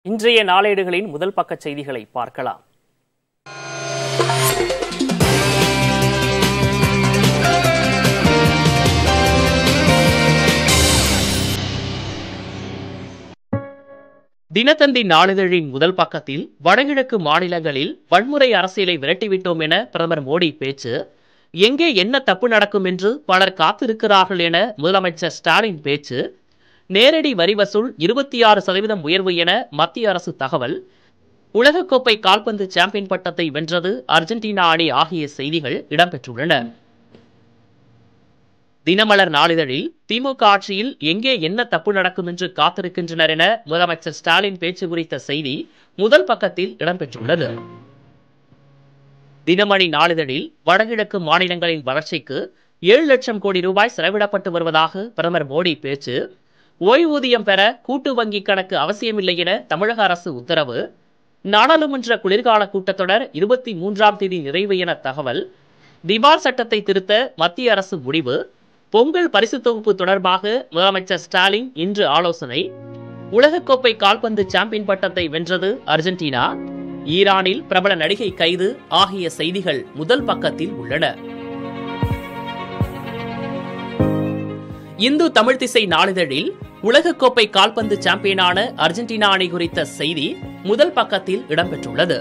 இன்றைய நாளேடுகளின் முதல் பக்கச் செய்திகளை பார்க்கலாம் தினத்தந்தி நாளிதழின் முதல் பக்கத்தில் வடகிழக்கு மாநிலங்களில் வன்முறை அரசியலை விரட்டிவிட்டோம் என பிரதமர் மோடி பேச்சு எங்கே என்ன தப்பு நடக்கும் என்று பலர் காத்திருக்கிறார்கள் என முதலமைச்சர் ஸ்டாலின் பேச்சு நேரடி வரி வசூல் இருபத்தி ஆறு சதவீதம் உயர்வு என மத்திய அரசு தகவல் உலகக்கோப்பை கால்பந்து சாம்பியன் பட்டத்தை வென்றது அர்ஜென்டினா அணி ஆகிய செய்திகள் இடம்பெற்றுள்ளன தினமலர் நாளிதழில் திமுக ஆட்சியில் எங்கே என்ன தப்பு நடக்கும் என்று காத்திருக்கின்றனர் என முதலமைச்சர் ஸ்டாலின் பேச்சு குறித்த செய்தி முதல் பக்கத்தில் இடம்பெற்றுள்ளது தினமணி நாளிதழில் வடகிழக்கு மாநிலங்களின் வளர்ச்சிக்கு ஏழு லட்சம் கோடி ரூபாய் செலவிடப்பட்டு வருவதாக பிரதமர் மோடி பேச்சு ஓய்வூதியம் பெற கூட்டு வங்கி கணக்கு அவசியமில்லை என தமிழக அரசு உத்தரவு நாடாளுமன்ற குளிர்கால கூட்டத்தொடர் இருபத்தி மூன்றாம் தேதி நிறைவு என தகவல் திவால் சட்டத்தை திருத்த மத்திய அரசு முடிவு பொங்கல் பரிசு தொகுப்பு தொடர்பாக முதலமைச்சர் ஸ்டாலின் இன்று ஆலோசனை உலகக்கோப்பை கால்பந்து சாம்பியன் பட்டத்தை வென்றது அர்ஜென்டினா ஈரானில் பிரபல நடிகை கைது ஆகிய செய்திகள் முதல் பக்கத்தில் உள்ளன இந்து தமிழ் திசை நாளிதழில் உலகக்கோப்பை கால்பந்து சாம்பியனான அர்ஜென்டினா அணி குறித்த செய்தி முதல் பக்கத்தில் இடம்பெற்றுள்ளது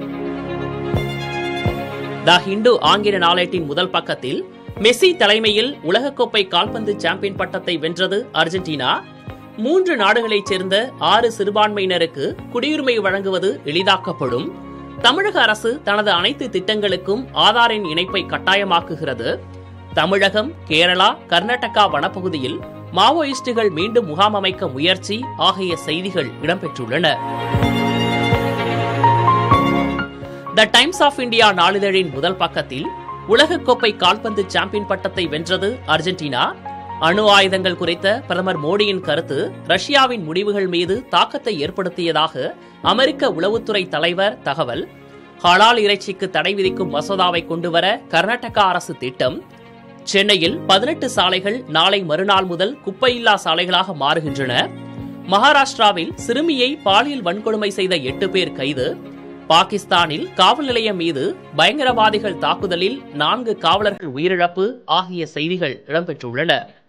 த ஹிந்து ஆங்கில நாளேட்டின் முதல் பக்கத்தில் மெஸ்ஸி தலைமையில் உலகக்கோப்பை கால்பந்து சாம்பியன் பட்டத்தை வென்றது அர்ஜென்டினா மூன்று நாடுகளைச் சேர்ந்த ஆறு சிறுபான்மையினருக்கு குடியுரிமை வழங்குவது எளிதாக்கப்படும் தமிழக அரசு தனது அனைத்து திட்டங்களுக்கும் ஆதார் எண் இணைப்பை கட்டாயமாக்குகிறது தமிழகம் கேரளா கர்நாடகா வனப்பகுதியில் மாவோயிஸ்டுகள் மீண்டும் முகாம் அமைக்க முயற்சி ஆகிய செய்திகள் இடம்பெற்றுள்ளன த டைம்ஸ் ஆஃப் இந்தியா நாளிதழின் முதல் பக்கத்தில் உலகக்கோப்பை கால்பந்து சாம்பியன் பட்டத்தை வென்றது அர்ஜென்டினா அணு ஆயுதங்கள் குறித்த பிரதமர் மோடியின் கருத்து ரஷ்யாவின் முடிவுகள் மீது தாக்கத்தை ஏற்படுத்தியதாக அமெரிக்க உளவுத்துறை தலைவர் தகவல் ஹலால் இறைச்சிக்கு தடை விதிக்கும் மசோதாவை கொண்டுவர கர்நாடகா அரசு திட்டம் சென்னையில் பதினெட்டு சாலைகள் நாளை மறுநாள் முதல் குப்பையில்லா சாலைகளாக மாறுகின்றன மகாராஷ்டிராவில் சிறுமியை பாலியல் வன்கொடுமை செய்த எட்டு பேர் கைது பாகிஸ்தானில் காவல் நிலையம் மீது பயங்கரவாதிகள் தாக்குதலில் நான்கு காவலர்கள் உயிரிழப்பு ஆகிய செய்திகள் இடம்பெற்றுள்ளன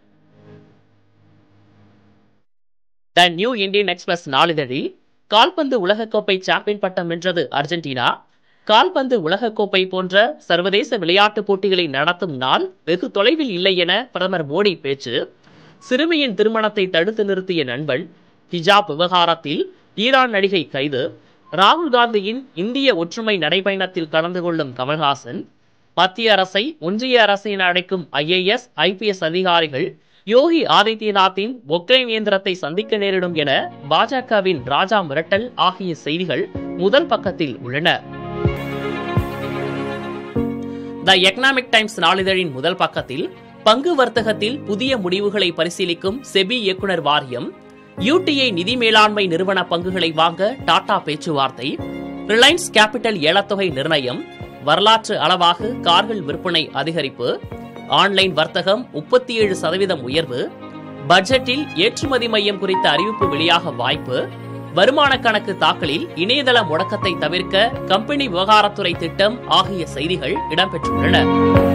த நியூ இந்தியன் எக்ஸ்பிரஸ் நாளிதழில் கால்பந்து உலகக்கோப்பை சாம்பியன் பட்டம் வென்றது அர்ஜென்டினா கால்பந்து உலகக்கோப்பை போன்ற சர்வதேச விளையாட்டுப் போட்டிகளை நடத்தும் நாள் வெகு தொலைவில் இல்லை என பிரதமர் மோடி பேச்சு சிறுமியின் திருமணத்தை தடுத்து நிறுத்திய நண்பன் ஹிஜாப் விவகாரத்தில் ஈரான் நடிகை கைது ராகுல் காந்தியின் இந்திய ஒற்றுமை நடைபயணத்தில் கலந்து கொள்ளும் கமல்ஹாசன் மத்திய அரசை ஒன்றிய அரசை அழைக்கும் ஐஏஎஸ் ஐபிஎஸ் அதிகாரிகள் யோகி ஆதித்யநாத்தின் பொக்லைன் இயந்திரத்தை சந்திக்க நேரிடும் என பாஜகவின் ராஜா மிரட்டல் ஆகிய செய்திகள் முதல் பக்கத்தில் உள்ளன த எக்கனாமிக் டைம்ஸ் நாளிதழின் முதல் பக்கத்தில் பங்கு வர்த்தகத்தில் புதிய முடிவுகளை பரிசீலிக்கும் செபி இயக்குனர் வாரியம் யூடிஐ நிதி மேலாண்மை நிறுவன பங்குகளை வாங்க டாடா பேச்சுவார்த்தை ரிலையன்ஸ் கேபிட்டல் ஏலத்தொகை நிர்ணயம் வரலாற்று அளவாக கார்கள் விற்பனை அதிகரிப்பு ஆன்லைன் வர்த்தகம் முப்பத்தி ஏழு சதவீதம் உயர்வு பட்ஜெட்டில் ஏற்றுமதி மையம் குறித்த அறிவிப்பு வெளியாக வாய்ப்பு வருமான கணக்கு தாக்கலில் இணையதள முடக்கத்தை தவிர்க்க கம்பெனி விவகாரத்துறை திட்டம் ஆகிய செய்திகள் இடம்பெற்றுள்ளன